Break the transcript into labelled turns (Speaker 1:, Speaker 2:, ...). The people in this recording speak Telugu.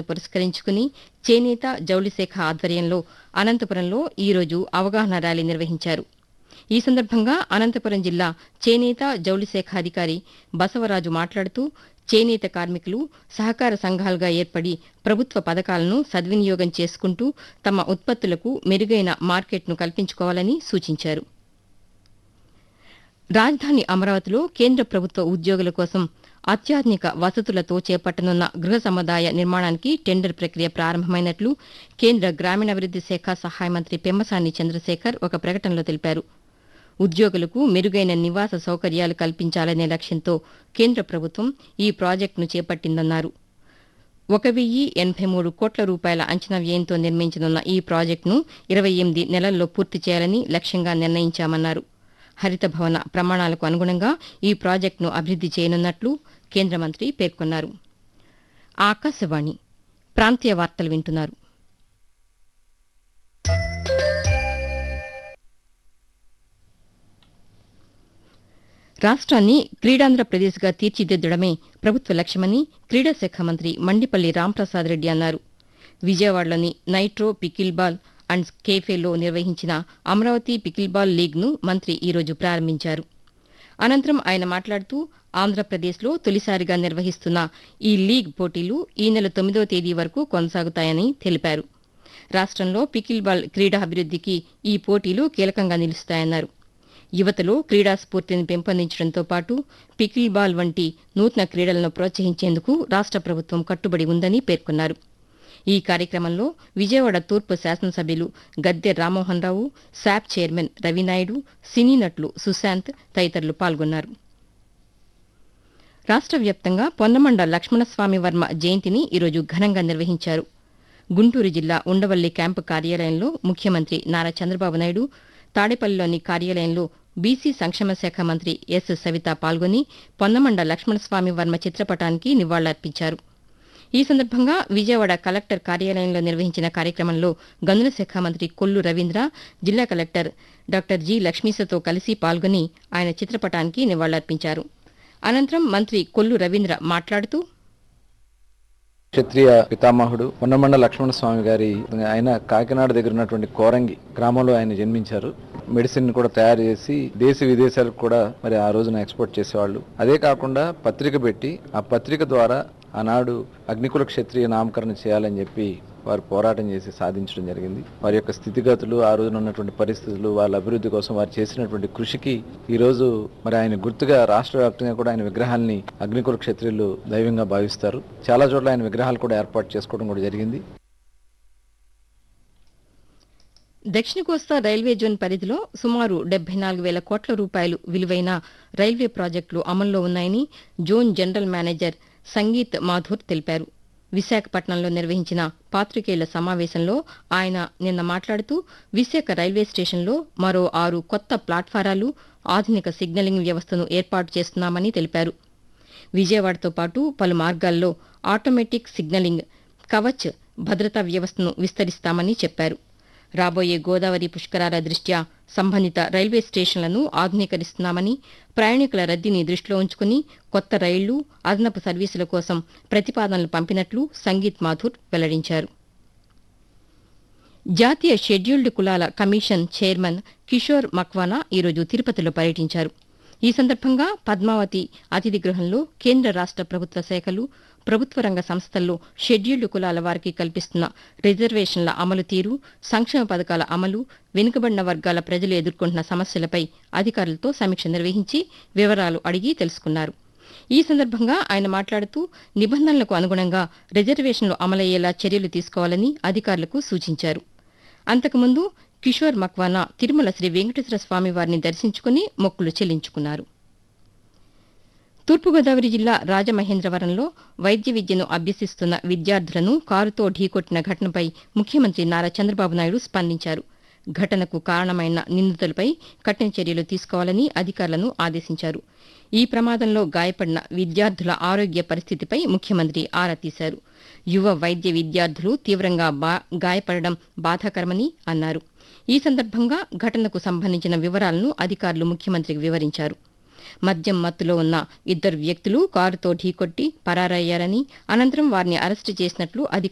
Speaker 1: పురస్కరించుకుని చేనేత జౌళి శాఖ ఆధ్వర్యంలో అనంతపురంలో ఈరోజు అవగాహన ర్యాలీ నిర్వహించారు ఈ సందర్భంగా అనంతపురం జిల్లా చేనేత జౌళి శాఖ అధికారి బసవరాజు మాట్లాడుతూ చేనేత కార్మికులు సహకార సంఘాలుగా ఏర్పడి ప్రభుత్వ పథకాలను సద్వినియోగం చేసుకుంటూ తమ ఉత్పత్తులకు మెరుగైన మార్కెట్ను కల్పించుకోవాలని సూచించారు రాజధాని అమరావతిలో కేంద్ర ప్రభుత్వ ఉద్యోగుల కోసం అత్యాధునిక వసతులతో చేపట్టనున్న గృహ సముదాయ నిర్మాణానికి టెండర్ ప్రక్రియ ప్రారంభమైనట్లు కేంద్ర గ్రామీణాభివృద్ది శాఖ సహాయ మంత్రి పెమ్మసాని చంద్రశేఖర్ ఒక ప్రకటనలో తెలిపారు ఉద్యోగులకు మెరుగైన నివాస సౌకర్యాలు కల్పించాలనే లక్ష్యంతో కేంద్ర ప్రభుత్వం ఈ ప్రాజెక్టును చేపట్టిందన్నారు ఒక వెయ్యి ఎనభై మూడు కోట్ల రూపాయల అంచనా వ్యయంతో నిర్మించనున్న ఈ ప్రాజెక్టును ఇరవై ఎనిమిది నెలల్లో పూర్తి చేయాలని లక్ష్యంగా నిర్ణయించామన్నారు హరిత భవన ప్రమాణాలకు అనుగుణంగా ఈ ప్రాజెక్టును అభివృద్ది చేయనున్నట్లు కేంద్ర మంత్రి పేర్కొన్నారు ఆకాశవాణి ప్రాంతీయ వార్తలు వింటున్నారు రాష్ట్రాన్ని క్రీడాంధ్రప్రదేశ్గా తీర్చిదిద్దడమే ప్రభుత్వ లక్ష్యమని క్రీడా శాఖ మంత్రి మండిపల్లి రాంప్రసాద్ రెడ్డి అన్నారు విజయవాడలోని నైట్రో పికిల్ బాల్ అండ్ కేఫేలో నిర్వహించిన అమరావతి పికిల్ బాల్ లీగ్ను మంత్రి ఈరోజు ప్రారంభించారు అనంతరం ఆయన మాట్లాడుతూ ఆంధ్రప్రదేశ్లో తొలిసారిగా నిర్వహిస్తున్న ఈ లీగ్ పోటీలు ఈ నెల తొమ్మిదో తేదీ వరకు కొనసాగుతాయని తెలిపారు రాష్ట్రంలో పికిల్ బాల్ క్రీడా అభివృద్దికి ఈ పోటీలు కీలకంగా నిలుస్తాయన్నారు యువతలో క్రీడా స్ఫూర్తిని పెంపొందించడంతో పాటు పికిల్ బాల్ వంటి నూతన క్రీడలను ప్రోత్సహించేందుకు రాష్ట ప్రభుత్వం కట్టుబడి ఉందని పేర్కొన్నారు ఈ కార్యక్రమంలో విజయవాడ తూర్పు శాసనసభ్యులు Gadde Rammohan Rao SAAP chairman Ravinaidu cine నటులు సుశాంత్ తదితరులు పాల్గొన్నారు రాష్ట్ర వ్యాప్తంగా పొన్నమండ లక్ష్మణస్వామి వర్మ జయంతిని ఈరోజు ఘనంగా నిర్వహించారు గుంటూరు జిల్లా ఉండవల్లి క్యాంపు కార్యాలయంలో ముఖ్యమంత్రి నారా చంద్రబాబు నాయుడు తాడేపల్లిలోని కార్యాలయంలో బీసీ సంక్షేమ శాఖ మంత్రి ఎస్ సవిత పాల్గొని పొన్నమండ లక్ష్మణస్వామి వర్మ చిత్రపటానికి నివాళులర్పించారు ఈ సందర్భంగా విజయవాడ కలెక్టర్ కార్యాలయంలో నిర్వహించిన కార్యక్రమంలో గనుల శాఖ మంత్రి కొల్లు రవీంద్ర జిల్లా కలెక్టర్ డాక్టర్ జి లక్ష్మీసతో కలిసి పాల్గొని ఆయన చిత్రపటానికి నివాళులర్పించారు అనంతరం మంత్రి కొల్లు రవీంద్ర మాట్లాడుతూ
Speaker 2: క్షత్రియ పితామహుడు పొన్నమండ లక్ష్మణ స్వామి గారి ఆయన కాకినాడ దగ్గర ఉన్నటువంటి కోరంగి గ్రామంలో ఆయన జన్మించారు మెడిసిన్ కూడా తయారు చేసి దేశ విదేశాలకు కూడా మరి ఆ రోజున ఎక్స్పోర్ట్ చేసేవాళ్ళు అదే కాకుండా పత్రిక పెట్టి ఆ పత్రిక ద్వారా ఆనాడు అగ్నికుల క్షత్రియ నామకరణ చేయాలని చెప్పి వారు పోరాటం చేసి సాధించడం జరిగింది వారి యొక్క స్థితిగతులు ఆ రోజున ఉన్నటువంటి పరిస్థితులు వాళ్ళ అభివృద్ధి కోసం వారు చేసినటువంటి కృషికి ఈ రోజు మరి ఆయన గుర్తుగా రాష్ట్ర వ్యాప్తంగా కూడా ఆయన విగ్రహాల్ని అగ్నికుల క్షత్రియులు దైవంగా భావిస్తారు చాలా చోట్ల ఆయన విగ్రహాలు కూడా ఏర్పాటు చేసుకోవడం కూడా జరిగింది
Speaker 1: దక్షిణ కోస్తా రైల్వే జోన్ పరిధిలో సుమారు డెబ్బై నాలుగు వేల కోట్ల రూపాయలు విలువైన రైల్వే ప్రాజెక్టులు అమల్లో ఉన్నాయని zone general manager Sangeet Mathur తెలిపారు విశాఖపట్నంలో నిర్వహించిన పాత్రికేయుల సమావేశంలో ఆయన నిన్న మాట్లాడుతూ విశాఖ రైల్వే స్టేషన్లో మరో ఆరు కొత్త ప్లాట్ఫారాలు ఆధునిక సిగ్నలింగ్ వ్యవస్థను ఏర్పాటు చేస్తున్నామని తెలిపారు విజయవాడతో పాటు పలు మార్గాల్లో ఆటోమేటిక్ సిగ్నలింగ్ కవచ్ భద్రతా వ్యవస్థను విస్తరిస్తామని చెప్పారు రాబోయే గోదావరి పుష్కరాల దృష్ట్యా సంబంధిత రైల్వే స్టేషన్లను ఆధునీకరిస్తున్నామని ప్రయాణికుల రద్దీని దృష్టిలో ఉంచుకుని కొత్త రైళ్లు అదనపు సర్వీసుల కోసం ప్రతిపాదనలు పంపినట్లు సంగీత్ మాథూర్ వెల్లడించారు జాతీయ షెడ్యూల్డ్ కులాల కమిషన్ చైర్మన్ కిషోర్ మక్వానా ఈరోజు తిరుపతిలో పర్యటించారు ఈ సందర్భంగా పద్మావతి అతిథి గృహంలో కేంద్ర రాష్ట ప్రభుత్వ శాఖలు ప్రభుత్వ రంగ సంస్థల్లో షెడ్యూల్డ్ కులాల వారికి కల్పిస్తున్న రిజర్వేషన్ల అమలు తీరు సంక్షేమ పథకాల అమలు వెనుకబడిన వర్గాల ప్రజలు ఎదుర్కొంటున్న సమస్యలపై అధికారులతో సమీక్ష నిర్వహించి వివరాలు అడిగి తెలుసుకున్నారు ఈ సందర్భంగా ఆయన మాట్లాడుతూ నిబంధనలకు అనుగుణంగా రిజర్వేషన్లు అమలయ్యేలా చర్యలు తీసుకోవాలని అధికారులకు సూచించారు అంతకుముందు కిషోర్ మక్వానా తిరుమల శ్రీ వెంకటేశ్వర స్వామి వారిని దర్శించుకుని మొక్కులు చెల్లించుకున్నారు తూర్పుగోదావరి జిల్లా రాజమహేంద్రవరంలో వైద్య విద్యను అభ్యసిస్తున్న విద్యార్థులను కారుతో ఢీకొట్టిన ఘటనపై ముఖ్యమంత్రి నారా చంద్రబాబు నాయుడు స్పందించారు ఘటనకు కారణమైన నిందితులపై కఠిన చర్యలు తీసుకోవాలని అధికారులను ఆదేశించారు ఈ ప్రమాదంలో గాయపడిన విద్యార్థుల ఆరోగ్య పరిస్థితిపై ముఖ్యమంత్రి ఆరా తీశారు యువ వైద్య విద్యార్థులు తీవ్రంగా బా- గాయపడడం బాధాకరమని అన్నారు ఈ సందర్భంగా ఘటనకు సంబంధించిన వివరాలను అధికారులు ముఖ్యమంత్రికి వివరించారు మద్యం మత్తులో ఉన్న ఇద్దరు వ్యక్తులు కారుతో ఢీకొట్టి పరారయ్యారని అనంతరం వారిని అరెస్టు చేసినట్లు అధికారులు